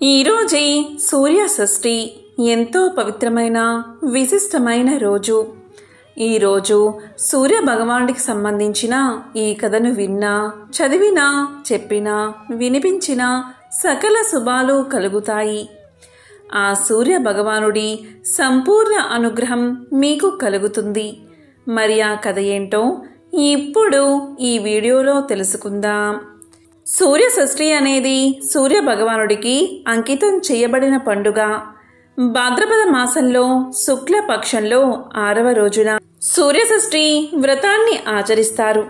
ఈరోజే సూర్య షష్ఠి ఎంతో పవిత్రమైన విశిష్టమైన రోజు ఈరోజు సూర్య భగవానుడికి సంబంధించిన ఈ కథను విన్నా చదివినా చెప్పినా వినిపించినా సకల శుభాలు కలుగుతాయి ఆ సూర్య భగవానుడి సంపూర్ణ అనుగ్రహం మీకు కలుగుతుంది మరి ఆ కథ ఏంటో ఇప్పుడు ఈ వీడియోలో తెలుసుకుందాం సూర్య షష్ఠి అనేది సూర్య భగవానుడికి అంకితం చేయబడిన పండుగ భాద్రపద మాసంలో శుక్ల పక్షంలో ఆరవ రోజున సూర్య షష్ఠి వ్రతాన్ని ఆచరిస్తారు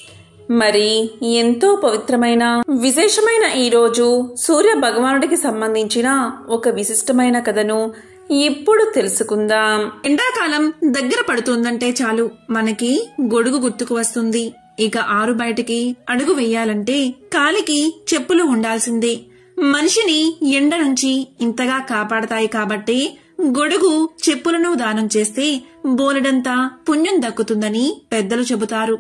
మరి ఎంతో పవిత్రమైన విశేషమైన ఈ రోజు సూర్య భగవానుడికి సంబంధించిన ఒక విశిష్టమైన కథను ఇప్పుడు తెలుసుకుందాం ఎండాకాలం దగ్గర పడుతుందంటే చాలు మనకి గొడుగు గుర్తుకు వస్తుంది ఇక ఆరు బయటికి అడుగు వెయ్యాలంటే కాలికి చెప్పులు ఉండాల్సిందే మనిషిని ఎండ నుంచి ఇంతగా కాపాడతాయి కాబట్టి గొడుగు చెప్పులను దానం చేస్తే బోలెడంతా పుణ్యం దక్కుతుందని పెద్దలు చెబుతారు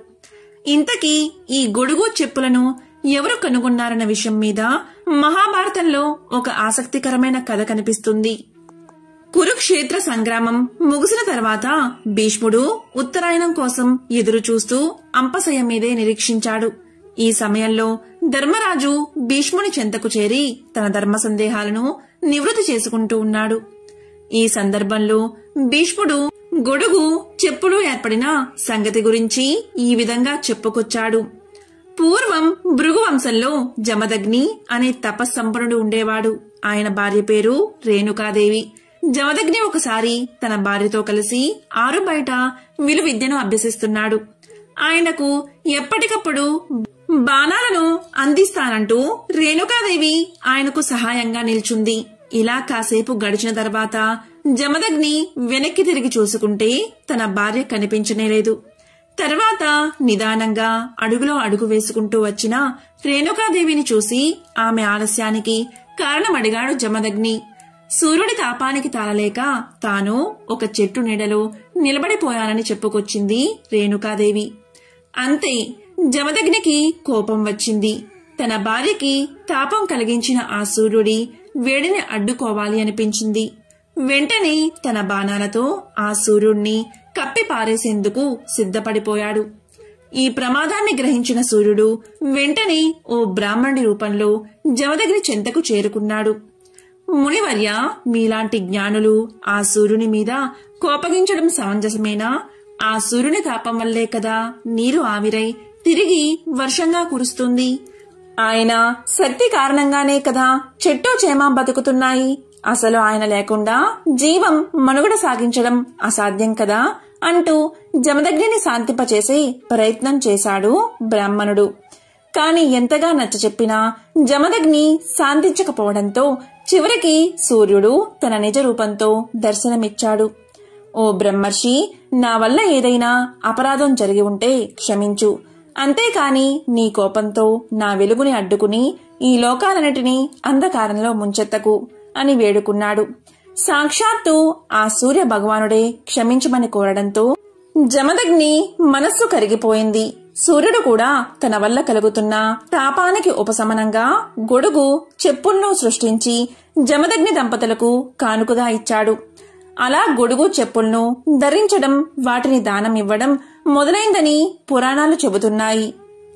ఇంతకీ ఈ గొడుగు చెప్పులను ఎవరు కనుగొన్నారన్న విషయం మీద మహాభారతంలో ఒక ఆసక్తికరమైన కథ కనిపిస్తుంది కురుక్షేత్ర సంగ్రామం ముగిసిన తర్వాత భీష్ముడు ఉత్తరాయణం కోసం ఎదురు చూస్తూ అంపశయ మీదే నిరీక్షించాడు ఈ సమయంలో ధర్మరాజు భీష్ముని చెంతకు చేరి తన ధర్మ సందేహాలను నివృత్తి చేసుకుంటూ ఉన్నాడు ఈ సందర్భంలో భీష్ముడు గొడుగు చెప్పులు ఏర్పడిన సంగతి గురించి ఈ విధంగా చెప్పుకొచ్చాడు పూర్వం భృగు వంశంలో జమదగ్ని అనే తపస్సంపన్నుడు ఉండేవాడు ఆయన భార్య పేరు రేణుకాదేవి జమదగ్ని ఒకసారి తన భార్యతో కలిసి ఆరు బయట విలు విద్యను అభ్యసిస్తున్నాడు ఆయనకు ఎప్పటికప్పుడు బాణాలను అందిస్తానంటూ రేణుకాదేవి ఆయనకు సహాయంగా నిల్చుంది ఇలా కాసేపు గడిచిన తర్వాత జమదగ్ని వెనక్కి తిరిగి చూసుకుంటే తన భార్య కనిపించనేలేదు తర్వాత నిదానంగా అడుగులో అడుగు వేసుకుంటూ వచ్చిన రేణుకాదేవిని చూసి ఆమె ఆలస్యానికి కారణం అడిగాడు జమదగ్ని సూర్యుడి తాపానికి తాళలేక తాను ఒక చెట్టు నీడలో నిలబడిపోయానని చెప్పుకొచ్చింది రేణుకాదేవి అంతే జమదగ్నికి కోపం వచ్చింది తన భార్యకి తాపం కలిగించిన ఆ సూర్యుడి వేడిని అడ్డుకోవాలి అనిపించింది వెంటనే తన బాణాలతో ఆ సూర్యుడిని కప్పి పారేసేందుకు సిద్ధపడిపోయాడు ఈ ప్రమాదాన్ని గ్రహించిన సూర్యుడు వెంటనే ఓ బ్రాహ్మణుడి రూపంలో జమదగ్ని చెంతకు చేరుకున్నాడు మునివర్య మీలాంటి జ్ఞానులు ఆ సూర్యుని మీద కోపగించడం సమంజసమేనా ఆ సూర్యుని తాపం వల్లే కదా నీరు ఆవిరై తిరిగి వర్షంగా కురుస్తుంది ఆయన శక్తి కారణంగానే కదా చెట్టు చేమ బతుకుతున్నాయి అసలు ఆయన లేకుండా జీవం మనుగడ సాగించడం అసాధ్యం కదా అంటూ జమదగ్నిని శాంతింపచేసే ప్రయత్నం చేశాడు బ్రాహ్మణుడు కాని ఎంతగా నచ్చ చెప్పినా జమదగ్ని శాంతించకపోవడంతో చివరికి సూర్యుడు తన నిజ రూపంతో దర్శనమిచ్చాడు ఓ బ్రహ్మర్షి నా వల్ల ఏదైనా అపరాధం జరిగి ఉంటే క్షమించు అంతేకాని నీ కోపంతో నా వెలుగుని అడ్డుకుని ఈ లోకాలన్నిటినీ అంధకారంలో ముంచెత్తకు అని వేడుకున్నాడు సాక్షాత్తు ఆ సూర్య భగవానుడే క్షమించమని కోరడంతో జమదగ్ని మనస్సు కరిగిపోయింది సూర్యుడు కూడా తన వల్ల కలుగుతున్న తాపానికి ఉపశమనంగా గొడుగు చెప్పులను సృష్టించి జమదగ్ని దంపతులకు కానుకగా ఇచ్చాడు అలా గొడుగు చెప్పులను ధరించడం వాటిని దానం ఇవ్వడం మొదలైందని పురాణాలు చెబుతున్నాయి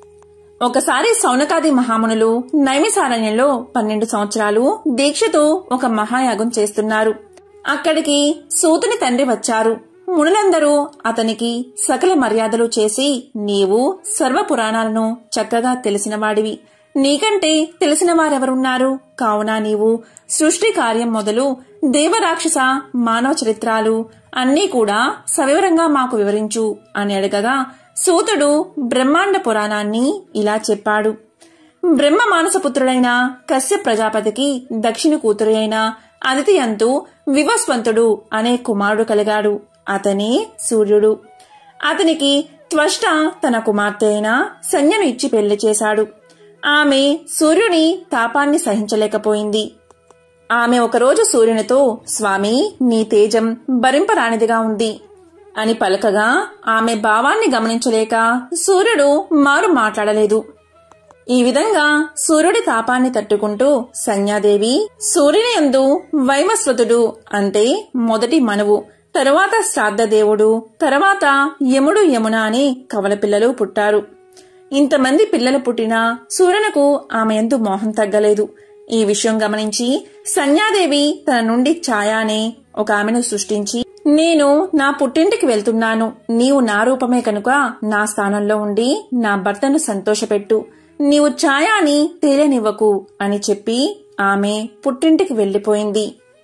ఒకసారి సౌనకాది మహామునులు నైమిసారణ్యంలో పన్నెండు సంవత్సరాలు దీక్షతో ఒక మహాయాగం చేస్తున్నారు అక్కడికి సూతుని తండ్రి వచ్చారు మునులందరూ అతనికి సకల మర్యాదలు చేసి నీవు సర్వ పురాణాలను చక్కగా తెలిసినవాడివి నీకంటే తెలిసిన వారెవరున్నారు కావున నీవు సృష్టి కార్యం మొదలు దేవరాక్షస మానవ చరిత్రాలు అన్నీ కూడా సవివరంగా మాకు వివరించు అని అడగగా సూతుడు బ్రహ్మాండ పురాణాన్ని ఇలా చెప్పాడు బ్రహ్మ మానసపుత్రుడైన కశ్య ప్రజాపతికి దక్షిణ కూతురు అయిన అదితి అంతు వివస్వంతుడు అనే కుమారుడు కలిగాడు అతనే సూర్యుడు అతనికి త్వష్ట తన కుమార్తె అయిన సంజ్ఞను ఇచ్చి పెళ్లి చేశాడు ఆమె సూర్యుని తాపాన్ని సహించలేకపోయింది ఆమె ఒకరోజు సూర్యునితో స్వామి నీ తేజం భరింపరానిదిగా ఉంది అని పలకగా ఆమె భావాన్ని గమనించలేక సూర్యుడు మారు మాట్లాడలేదు ఈ విధంగా సూర్యుడి తాపాన్ని తట్టుకుంటూ సంజ్ఞాదేవి సూర్యుని యందు వైవస్వతుడు అంటే మొదటి మనువు తరువాత శ్రాద్ధదేవుడు తరువాత యముడు యమున అని కవల పిల్లలు పుట్టారు ఇంతమంది పిల్లలు పుట్టినా సూర్యునకు ఆమె ఎందు మోహం తగ్గలేదు ఈ విషయం గమనించి సంజ్ఞాదేవి తన నుండి ఛాయ అనే ఒక ఆమెను సృష్టించి నేను నా పుట్టింటికి వెళ్తున్నాను నీవు నా రూపమే కనుక నా స్థానంలో ఉండి నా భర్తను సంతోషపెట్టు నీవు ఛాయ అని తేలనివ్వకు అని చెప్పి ఆమె పుట్టింటికి వెళ్లిపోయింది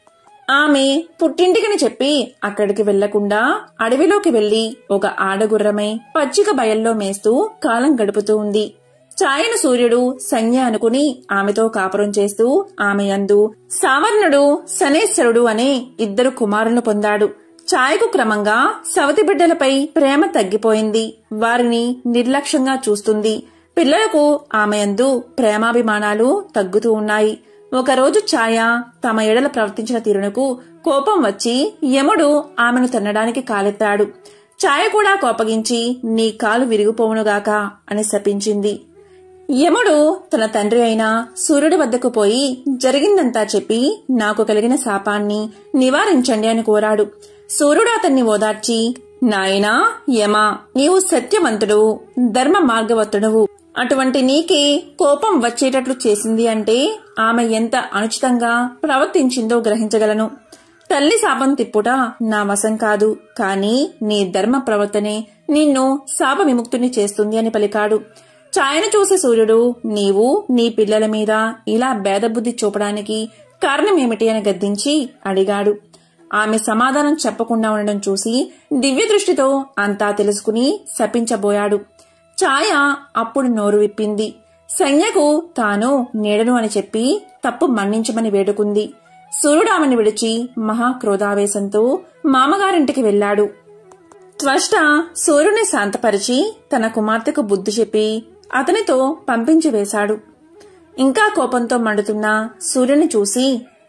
ఆమె పుట్టింటికని చెప్పి అక్కడికి వెళ్లకుండా అడవిలోకి వెళ్లి ఒక ఆడగుర్రమై పచ్చిక బయల్లో మేస్తూ కాలం గడుపుతూ ఉంది ఛాయను సూర్యుడు సంజ్ఞ అనుకుని ఆమెతో కాపురం చేస్తూ ఆమె యందు సావర్ణుడు శనేశ్వరుడు అనే ఇద్దరు కుమారులను పొందాడు ఛాయకు క్రమంగా సవతి బిడ్డలపై ప్రేమ తగ్గిపోయింది వారిని నిర్లక్ష్యంగా చూస్తుంది పిల్లలకు ఆమె యందు ప్రేమాభిమానాలు తగ్గుతూ ఉన్నాయి ఒకరోజు ఛాయ తమ ఎడల ప్రవర్తించిన తీరునకు కోపం వచ్చి యముడు ఆమెను తన్నడానికి కాలెత్తాడు ఛాయ కూడా కోపగించి నీ కాలు విరిగిపోవునుగాక అని శపించింది యముడు తన తండ్రి అయిన సూర్యుడి వద్దకు పోయి జరిగిందంతా చెప్పి నాకు కలిగిన శాపాన్ని నివారించండి అని కోరాడు సూర్యుడు అతన్ని ఓదార్చి నాయనా యమా నీవు సత్యవంతుడు ధర్మ మార్గవత్తుడవు అటువంటి నీకే కోపం వచ్చేటట్లు చేసింది అంటే ఆమె ఎంత అనుచితంగా ప్రవర్తించిందో గ్రహించగలను తల్లి శాపం తిప్పుట నా వశం కాదు కాని నీ ధర్మ ప్రవర్తనే నిన్ను శాప విముక్తుని చేస్తుంది అని పలికాడు ఛాయను చూసే సూర్యుడు నీవు నీ పిల్లల మీద ఇలా భేదబుద్ధి చూపడానికి కారణమేమిటి అని గద్దించి అడిగాడు ఆమె సమాధానం చెప్పకుండా ఉండడం చూసి దివ్య దృష్టితో అంతా తెలుసుకుని శపించబోయాడు ఛాయ అప్పుడు నోరు విప్పింది సంజ్ఞకు తాను నీడను అని చెప్పి తప్పు మన్నించమని వేడుకుంది సూర్యుడు ఆమెను విడిచి మహాక్రోధావేశంతో మామగారింటికి వెళ్లాడు త్వష్ట సూర్యుని శాంతపరిచి తన కుమార్తెకు బుద్ధి చెప్పి అతనితో పంపించి వేశాడు ఇంకా కోపంతో మండుతున్న సూర్యుని చూసి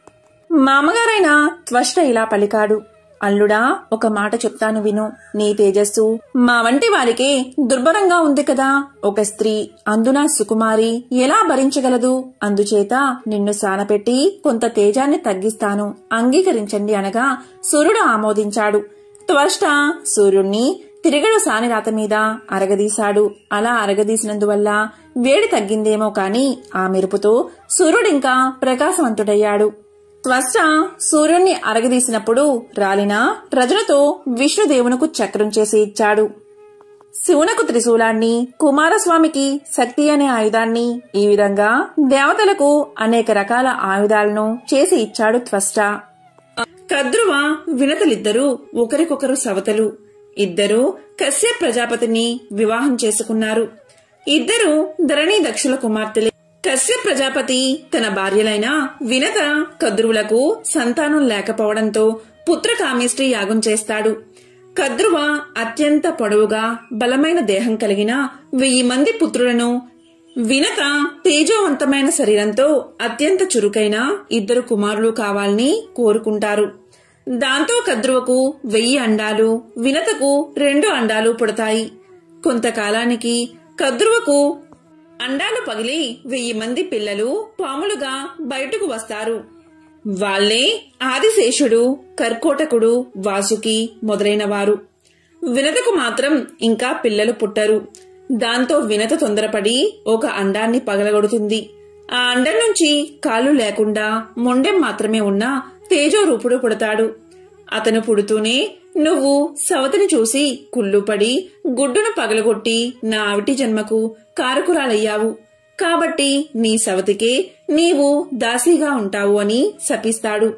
మామగారైన త్వష్ట ఇలా పలికాడు అల్లుడా ఒక మాట చెప్తాను విను నీ తేజస్సు మా వంటి వారికి దుర్భరంగా ఉంది కదా ఒక స్త్రీ అందున సుకుమారి ఎలా భరించగలదు అందుచేత నిన్ను సానపెట్టి కొంత తేజాన్ని తగ్గిస్తాను అంగీకరించండి అనగా సూర్యుడు ఆమోదించాడు త్వష్ట సూర్యుణ్ణి తిరిగడు సానిరాత మీద అరగదీశాడు అలా అరగదీసినందువల్ల వేడి తగ్గిందేమో కాని ఆ మెరుపుతో సూర్యుడింకా ప్రకాశవంతుడయ్యాడు త్వష్ట సూర్యుణ్ణి అరగదీసినప్పుడు రాలిన రజనతో విష్ణుదేవునకు చక్రం చేసి ఇచ్చాడు శివునకు త్రిశూలాన్ని కుమారస్వామికి శక్తి అనే ఆయుధాన్ని ఈ విధంగా దేవతలకు అనేక రకాల ఆయుధాలను చేసి ఇచ్చాడు త్వష్ట కద్రువ వినతలిద్దరూ ఒకరికొకరు సవతలు ఇద్దరూ కశ్యప ప్రజాపతిని వివాహం చేసుకున్నారు ఇద్దరు ధరణి దక్షుల కుమార్తెలే కశ్యప ప్రజాపతి తన భార్యలైన వినత కద్రువులకు సంతానం లేకపోవడంతో పుత్రకామేష్టి యాగం చేస్తాడు కద్రువ అత్యంత పొడవుగా బలమైన దేహం కలిగిన వెయ్యి మంది పుత్రులను వినత తేజోవంతమైన శరీరంతో అత్యంత చురుకైన ఇద్దరు కుమారులు కావాలని కోరుకుంటారు దాంతో కద్రువకు వెయ్యి అండాలు వినతకు రెండు అండాలు పుడతాయి కొంతకాలానికి కద్రువకు అండాలు పగిలి వెయ్యి మంది పిల్లలు పాములుగా బయటకు వస్తారు వాళ్లే ఆదిశేషుడు కర్కోటకుడు వాసుకి మొదలైన వారు వినతకు మాత్రం ఇంకా పిల్లలు పుట్టరు దాంతో వినత తొందరపడి ఒక అండాన్ని పగలగొడుతుంది ఆ అండం నుంచి కాళ్ళు లేకుండా మొండెం మాత్రమే ఉన్న తేజోరూపుడు పుడతాడు అతను పుడుతూనే నువ్వు సవతిని చూసి కుళ్ళుపడి గుడ్డును పగలగొట్టి నా ఆవిటి జన్మకు కారకురాలయ్యావు కాబట్టి నీ సవతికే నీవు దాసీగా ఉంటావు అని శపిస్తాడు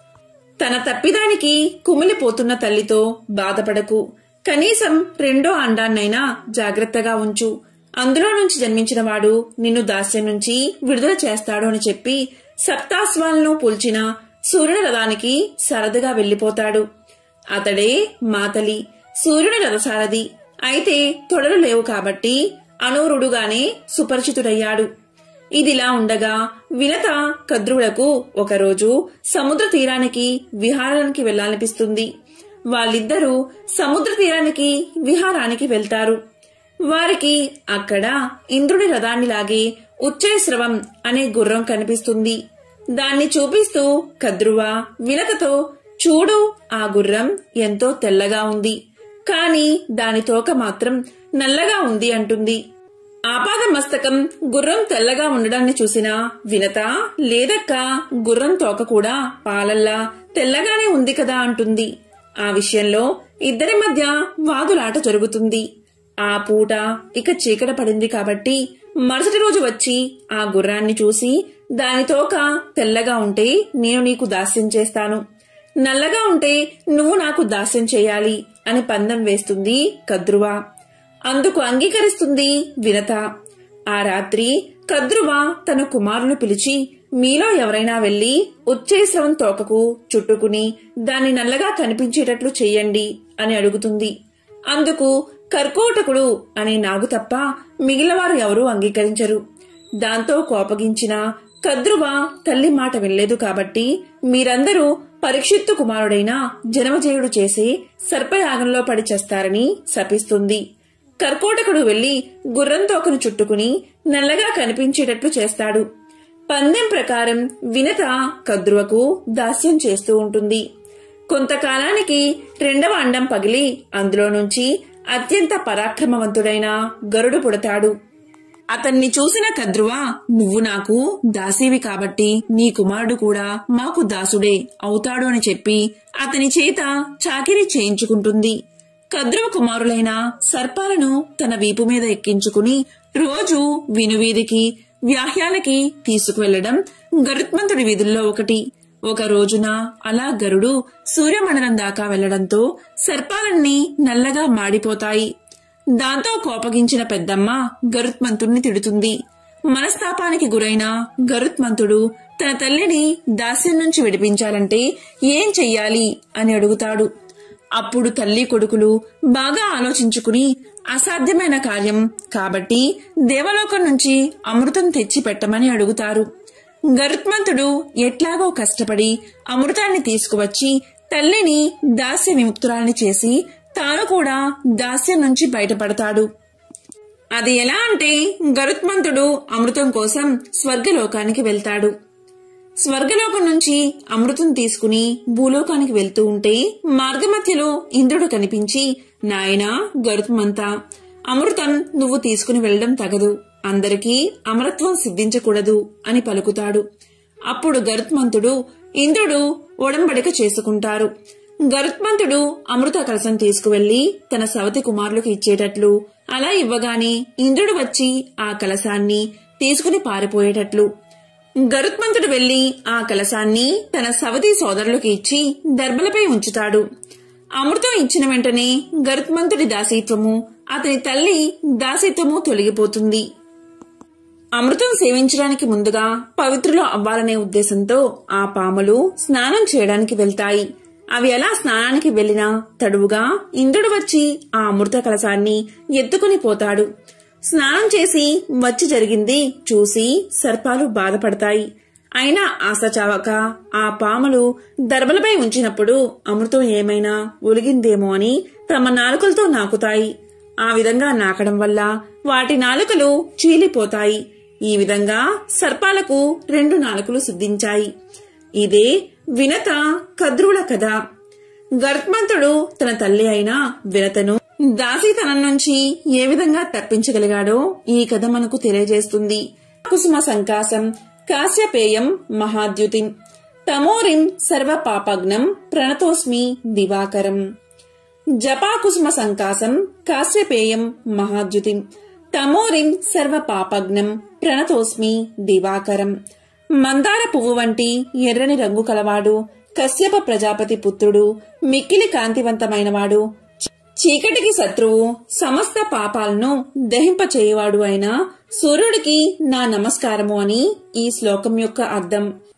తన తప్పిదానికి కుమిలిపోతున్న తల్లితో బాధపడకు కనీసం రెండో అండాన్నైనా జాగ్రత్తగా ఉంచు అందులో నుంచి జన్మించిన వాడు నిన్ను దాస్యం నుంచి విడుదల చేస్తాడు అని చెప్పి సప్తాస్వాలను పుల్చిన సూర్యుని రథానికి సరదాగా వెళ్లిపోతాడు అతడే మాతలి సూర్యుని రథసారథి అయితే తొడలు లేవు కాబట్టి అనూరుడుగానే సుపరిచితుడయ్యాడు ఇదిలా ఉండగా వినత కద్రువులకు ఒకరోజు సముద్ర తీరానికి విహారానికి వెళ్లాలనిపిస్తుంది వాళ్ళిద్దరూ సముద్ర తీరానికి విహారానికి వెళ్తారు వారికి అక్కడ ఇంద్రుడి రథాన్ని లాగే ఉచ్చైశ్రవం అనే గుర్రం కనిపిస్తుంది దాన్ని చూపిస్తూ కద్రువ వినతతో చూడు ఆ గుర్రం ఎంతో తెల్లగా ఉంది కాని దాని తోక మాత్రం నల్లగా ఉంది అంటుంది ఆపాద మస్తకం గుర్రం తెల్లగా ఉండడాన్ని చూసిన వినత లేదక్క గుర్రం తోక కూడా పాలల్లా తెల్లగానే ఉంది కదా అంటుంది ఆ విషయంలో ఇద్దరి మధ్య వాదులాట జరుగుతుంది ఆ పూట ఇక చీకట పడింది కాబట్టి మరుసటి రోజు వచ్చి ఆ గుర్రాన్ని చూసి దాని తోక తెల్లగా ఉంటే నేను నీకు దాస్యం చేస్తాను నల్లగా ఉంటే నువ్వు నాకు దాస్యం చేయాలి అని పందెం వేస్తుంది కద్రువ అందుకు అంగీకరిస్తుంది వినత ఆ రాత్రి కద్రువ తన కుమారును పిలిచి మీలో ఎవరైనా వెళ్లి ఉచ్చేశ్రవం తోకకు చుట్టుకుని దాన్ని నల్లగా కనిపించేటట్లు చెయ్యండి అని అడుగుతుంది అందుకు కర్కోటకుడు అనే నాగు తప్ప మిగిలినవారు ఎవరూ అంగీకరించరు దాంతో కోపగించిన కద్రువ తల్లి మాట వినలేదు కాబట్టి మీరందరూ పరీక్షిత్తు కుమారుడైన జనమజయుడు చేసే సర్పయాగంలో పడి చేస్తారని శపిస్తుంది కర్కోటకుడు వెళ్లి గుర్రం తోకను చుట్టుకుని నల్లగా కనిపించేటట్లు చేస్తాడు పందెం ప్రకారం వినత కద్రువకు దాస్యం చేస్తూ ఉంటుంది కొంతకాలానికి రెండవ అండం పగిలి అందులో నుంచి అత్యంత పరాక్రమవంతుడైన గరుడు పుడతాడు అతన్ని చూసిన కద్రువ నువ్వు నాకు దాసీవి కాబట్టి నీ కుమారుడు కూడా మాకు దాసుడే అవుతాడు అని చెప్పి అతని చేత చాకిరీ చేయించుకుంటుంది కద్రువ కుమారులైన సర్పాలను తన వీపు మీద ఎక్కించుకుని రోజు వినువీధికి వ్యాహ్యాలకి తీసుకువెళ్లడం గరుత్మంతుడి విధుల్లో ఒకటి ఒక రోజున అలా గరుడు సూర్యమండలం దాకా వెళ్లడంతో సర్పాలన్నీ నల్లగా మాడిపోతాయి దాంతో కోపగించిన పెద్దమ్మ గరుత్మంతుణ్ణి తిడుతుంది మనస్తాపానికి గురైన గరుత్మంతుడు తన తల్లిని దాస్యం నుంచి విడిపించాలంటే ఏం చెయ్యాలి అని అడుగుతాడు అప్పుడు తల్లి కొడుకులు బాగా ఆలోచించుకుని అసాధ్యమైన కార్యం కాబట్టి దేవలోకం నుంచి అమృతం తెచ్చి పెట్టమని అడుగుతారు గరుత్మంతుడు ఎట్లాగో కష్టపడి అమృతాన్ని తీసుకువచ్చి తల్లిని దాస్య విముక్తురాల్ని చేసి తాను కూడా దాస్యం నుంచి బయటపడతాడు అది ఎలా అంటే గరుత్మంతుడు అమృతం కోసం స్వర్గలోకానికి వెళ్తాడు స్వర్గలోకం నుంచి అమృతం తీసుకుని భూలోకానికి వెళ్తూ ఉంటే మార్గమధ్యలో ఇంద్రుడు కనిపించి నాయనా గరుత్మంతా అమృతం నువ్వు తీసుకుని వెళ్లడం తగదు అందరికీ అమరత్వం సిద్ధించకూడదు అని పలుకుతాడు అప్పుడు గరుత్మంతుడు ఇంద్రుడు ఒడంబడిక చేసుకుంటారు గరుత్మంతుడు అమృత కలసం తీసుకువెళ్లి తన సవతి కుమారులకు ఇచ్చేటట్లు అలా ఇవ్వగానే ఇంద్రుడు వచ్చి ఆ కలసాన్ని తీసుకుని పారిపోయేటట్లు గరుత్మంతుడు వెళ్లి ఆ కలసాన్ని తన సవతి సోదరులకు ఇచ్చి దర్భలపై ఉంచుతాడు అమృతం ఇచ్చిన వెంటనే గరుత్మంతుడి దాసీత్వము అతని తల్లి దాసీత్వము తొలగిపోతుంది అమృతం సేవించడానికి ముందుగా పవిత్రులు అవ్వాలనే ఉద్దేశంతో ఆ పాములు స్నానం చేయడానికి వెళ్తాయి అవి ఎలా స్నానానికి వెళ్లినా తడువుగా ఇంద్రుడు వచ్చి ఆ అమృత కలసాన్ని ఎత్తుకుని పోతాడు స్నానం చేసి వచ్చి జరిగింది చూసి సర్పాలు బాధపడతాయి అయినా ఆశ చావక ఆ పాములు దర్బలపై ఉంచినప్పుడు అమృతం ఏమైనా ఒలిగిందేమో అని తమ నాలుకలతో నాకుతాయి ఆ విధంగా నాకడం వల్ల వాటి నాలుకలు చీలిపోతాయి ఈ విధంగా సర్పాలకు రెండు నాలుకలు సిద్ధించాయి ఇదే వినత కద్రుల కథ గర్త్మంతుడు తన తల్లి అయిన వినతను దాసీతనం నుంచి ఏ విధంగా తప్పించగలిగాడో ఈ కథ మనకు తెలియజేస్తుంది కుసుమ సంకాసం కాశ్యపేయం మహాద్యుతిం తమోరిం సర్వ పాపగ్నం ప్రణతోస్మి దివాకరం జపాకుసుమ సంకాసం కాశ్యపేయం మహాద్యుతిం తమోరిం సర్వ పాపగ్నం ప్రణతోస్మి దివాకరం మందార పువ్వు వంటి ఎర్రని రంగు కలవాడు కశ్యప ప్రజాపతి పుత్రుడు మిక్కిలి కాంతివంతమైనవాడు చీకటికి శత్రువు సమస్త పాపాలను దహింపచేయవాడు అయిన సూర్యుడికి నా నమస్కారము అని ఈ శ్లోకం యొక్క అర్థం